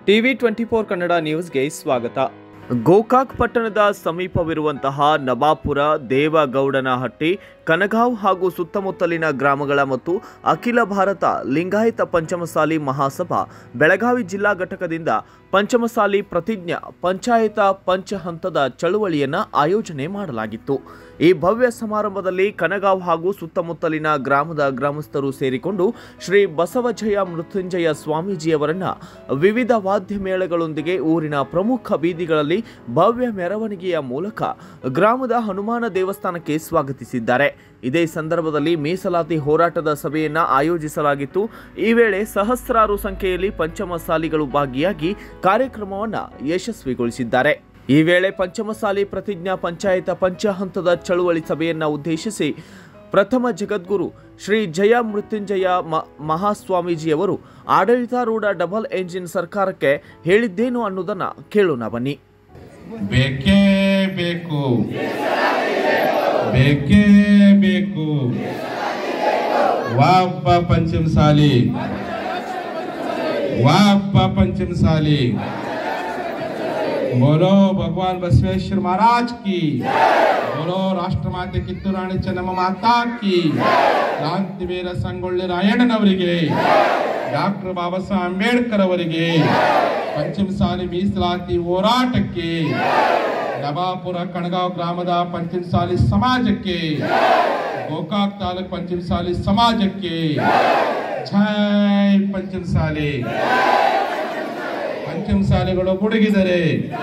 TV twenty four Kannada ನ್ಯೂಸ್ಗೆ ಸ್ವಾಗತ ಗೋಕಾಕ್ ಪಟ್ಟಣದ ಸಮೀಪವಿರುವಂತಹ ನವಾಪುರ ದೇವಗೌಡನಹಟ್ಟಿ ಕನಗಾಂವ್ ಹಾಗೂ ಸುತ್ತಮುತ್ತಲಿನ ಗ್ರಾಮಗಳ ಮತ್ತು ಅಖಿಲ ಭಾರತ ಲಿಂಗಾಯತ ಪಂಚಮಸಾಲಿ ಮಹಾಸಭಾ ಬೆಳಗಾವಿ ಜಿಲ್ಲಾ ಘಟಕದಿಂದ ಪಂಚಮಸಾಲಿ ಪ್ರತಿಜ್ಞಾ ಪಂಚಾಯತ ಪಂಚ ಹಂತದ ಚಳುವಳಿಯನ್ನು ಆಯೋಜನೆ ಮಾಡಲಾಗಿತ್ತು ಈ ಭವ್ಯ ಸಮಾರಂಭದಲ್ಲಿ ಕನಗಾಂವ್ ಹಾಗೂ ಸುತ್ತಮುತ್ತಲಿನ ಗ್ರಾಮದ ಗ್ರಾಮಸ್ಥರು ಸೇರಿಕೊಂಡು ಶ್ರೀ ಬಸವಜಯ ಮೃತ್ಯುಂಜಯ ಸ್ವಾಮೀಜಿಯವರನ್ನ ವಿವಿಧ ವಾದ್ಯ ಮೇಳಗಳೊಂದಿಗೆ ಊರಿನ ಪ್ರಮುಖ ಬೀದಿಗಳಲ್ಲಿ ಭವ್ಯ ಮೆರವಣಿಗೆಯ ಮೂಲಕ ಗ್ರಾಮದ ಹನುಮಾನ ದೇವಸ್ಥಾನಕ್ಕೆ ಸ್ವಾಗತಿಸಿದ್ದಾರೆ ಇದೇ ಸಂದರ್ಭದಲ್ಲಿ ಮೀಸಲಾತಿ ಹೋರಾಟದ ಸಭೆಯನ್ನ ಆಯೋಜಿಸಲಾಗಿತ್ತು ಈ ವೇಳೆ ಸಹಸ್ರಾರು ಸಂಖ್ಯೆಯಲ್ಲಿ ಪಂಚಮಸಾಲಿಗಳು ಭಾಗಿಯಾಗಿ ಕಾರ್ಯಕ್ರಮವನ್ನು ಯಶಸ್ವಿಗೊಳಿಸಿದ್ದಾರೆ ಈ ವೇಳೆ ಪಂಚಮಸಾಲಿ ಪ್ರತಿಜ್ಞಾ ಪಂಚಾಯತ ಪಂಚ ಹಂತದ ಚಳುವಳಿ ಸಭೆಯನ್ನ ಉದ್ದೇಶಿಸಿ ಪ್ರಥಮ ಜಗದ್ಗುರು ಶ್ರೀ ಜಯ ಮೃತ್ಯುಂಜಯ ಮ- ಮಹಾಸ್ವಾಮೀಜಿಯವರು ಆಡಳಿತಾರೂಢ ಡಬಲ್ ಎಂಜಿನ್ ಸರ್ಕಾರಕ್ಕೆ ಹೇಳಿದ್ದೇನು ಅನ್ನೋದನ್ನ ಕೇಳೋಣ ಬನ್ನಿ ಬೇಕೇ ಬೇಕು ಬೇಕೇ ಬೇಕು ವಾಪ್ಪ ಪಂಚಮಸಾಲಿ ವಾಪ್ಪ ಪಂಚಮಸಾಲಿ बोलो भगवान बसवेश्वर महाराज की बोलो ರಾಷ್ಟ್ರಮಾತೆ ಕಿತ್ತೂರು ರಾಣಿ ಚೆನ್ನಮ್ಮ ಮಾತಾ ಕಿ ಕ್ರಾಂತಿವೀರ ಸಂಗೊಳ್ಳಿ ರಾಯಣ್ಣನವರಿಗೆ ಡಾಕ್ಟರ್ ಬಾಬಾ ಸಾಹೇಬ್ ಅಂಬೇಡ್ಕರ್ ಅವರಿಗೆ ಪಂಚಮಸಾಲಿ ಮೀಸಲಾತಿ ಹೋರಾಟಕ್ಕೆ ನವಾಪುರ ಕಣಗಾಂವ್ ಗ್ರಾಮದ ಪಂಚಮಸಾಲಿ ಸಮಾಜಕ್ಕೆ ಗೋಕಾಕ್ ತಾಲೂಕ್ ಪಂಚಮಸಾಲಿ ಸಮಾಜಕ್ಕೆ ಜೈ ಪಂಚಮಸಾಲಿ ಪಂಚಮಸಾಲಿಗಳು ಗುಡುಗಿದರೆ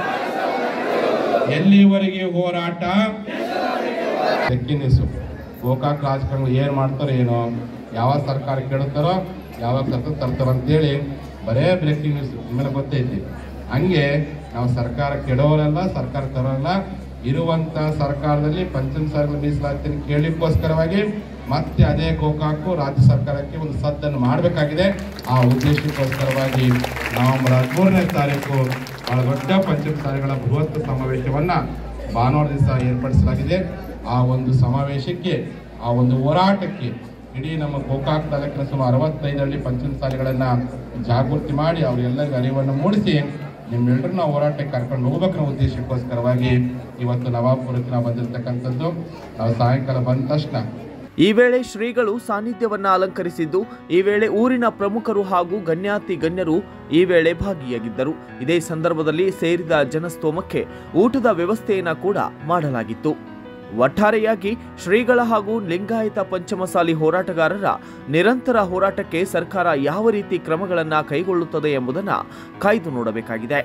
ಎಲ್ಲಿವರೆಗೆ ಹೋರಾಟ ತೆಕ್ಕಿನಿಸು ಗೋಕಾಕ್ ರಾಜಕಾರಣಿಗಳು ಏನ್ ಮಾಡ್ತಾರೋ ಏನೋ ಯಾವ ಸರ್ಕಾರ ಕೇಳುತ್ತಾರೋ ಯಾವಾಗ ಸರ್ಕಾರ ತರ್ತಾರೋ ಅಂತೇಳಿ ಬರೇ ಬ್ರೇಕಿಂಗ್ ನ್ಯೂಸ್ ಮೇಲೆ ಗೊತ್ತೈತಿ ಹಂಗೆ ನಾವು ಸರ್ಕಾರ ಕೆಡೋರಲ್ಲ ಸರ್ಕಾರ ತರೋಲ್ಲ ಇರುವಂತ ಸರ್ಕಾರದಲ್ಲಿ ಪಂಚಮಸಾಲಿಗಳ ಮೀಸಲಾತಿಯನ್ನು ಕೇಳಲಿಕ್ಕೋಸ್ಕರವಾಗಿ ಮತ್ತೆ ಅದೇ ಗೋಕಾಕು ರಾಜ್ಯ ಸರ್ಕಾರಕ್ಕೆ ಒಂದು ಸದ್ದನ್ನು ಮಾಡಬೇಕಾಗಿದೆ ಆ ಉದ್ದೇಶಕ್ಕೋಸ್ಕರವಾಗಿ ನವೆಂಬರ್ ಹದಿಮೂರನೇ ತಾರೀಕು ಬಹಳ ದೊಡ್ಡ ಪಂಚಮಸಾಲಿಗಳ ಬೃಹತ್ ಸಮಾವೇಶವನ್ನ ಭಾನುವಾರ ದಿವಸ ಏರ್ಪಡಿಸಲಾಗಿದೆ ಆ ಒಂದು ಸಮಾವೇಶಕ್ಕೆ ಆ ಒಂದು ಹೋರಾಟಕ್ಕೆ ಇಡೀ ನಮ್ಮ ಗೋಕಾಕ್ ತಾಲೂಕಿನ ಸುಮಾರು ಅರವತ್ತೈದರಲ್ಲಿ ಪಂಚಮಸಾಲಿಗಳನ್ನ ಜಾಗೃತಿ ಮಾಡಿ ಅವರೆಲ್ಲರಿಗೂ ಅರಿವನ್ನು ಮೂಡಿಸಿ ನಿಮ್ಮೆಲ್ಲರೂ ನಾವು ಹೋರಾಟಕ್ಕೆ ಕರ್ಕೊಂಡು ಹೋಗ್ಬೇಕನ್ನೋ ಉದ್ದೇಶಕ್ಕೋಸ್ಕರವಾಗಿ ಇವತ್ತು ನವಾಪುರಕ್ಕೆ ನಾವು ಬಂದಿರತಕ್ಕಂಥದ್ದು ನಾವು ಸಾಯಂಕಾಲ ಬಂದ ತಕ್ಷಣ ಈ ವೇಳೆ ಶ್ರೀಗಳು ಸಾನ್ನಿಧ್ಯವನ್ನ ಅಲಂಕರಿಸಿದ್ದು ಈ ವೇಳೆ ಊರಿನ ಪ್ರಮುಖರು ಹಾಗೂ ಗಣ್ಯಾತಿ ಗಣ್ಯರು ಈ ವೇಳೆ ಭಾಗಿಯಾಗಿದ್ದರು ಇದೇ ಸಂದರ್ಭದಲ್ಲಿ ಸೇರಿದ ಜನಸ್ತೋಮಕ್ಕೆ ಊಟದ ವ್ಯವಸ್ಥೆಯನ್ನ ಕೂಡ ಮಾಡಲಾಗಿತ್ತು ಒಟ್ಟಾರೆಯಾಗಿ ಶ್ರೀಗಳ ಹಾಗೂ ಲಿಂಗಾಯತ ಪಂಚಮಸಾಲಿ ಹೋರಾಟಗಾರರ ನಿರಂತರ ಹೋರಾಟಕ್ಕೆ ಸರ್ಕಾರ ಯಾವ ರೀತಿ ಕ್ರಮಗಳನ್ನ ಕೈಗೊಳ್ಳುತ್ತದೆ ಎಂಬುದನ್ನ ಕಾಯ್ದು ನೋಡಬೇಕಾಗಿದೆ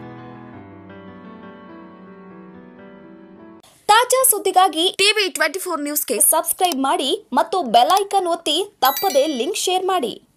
ತಾಜಾ ಸುದ್ದಿಗಾಗಿ ಟಿವಿ ಟ್ವೆಂಟಿ ಫೋರ್ ನ್ಯೂಸ್ಗೆ ಸಬ್ಸ್ಕ್ರೈಬ್ ಮಾಡಿ ಮತ್ತು ಬೆಲ್ ಐಕಾನ್ ಒತ್ತಿ ತಪ್ಪದೇ ಲಿಂಕ್ ಶೇರ್ ಮಾಡಿ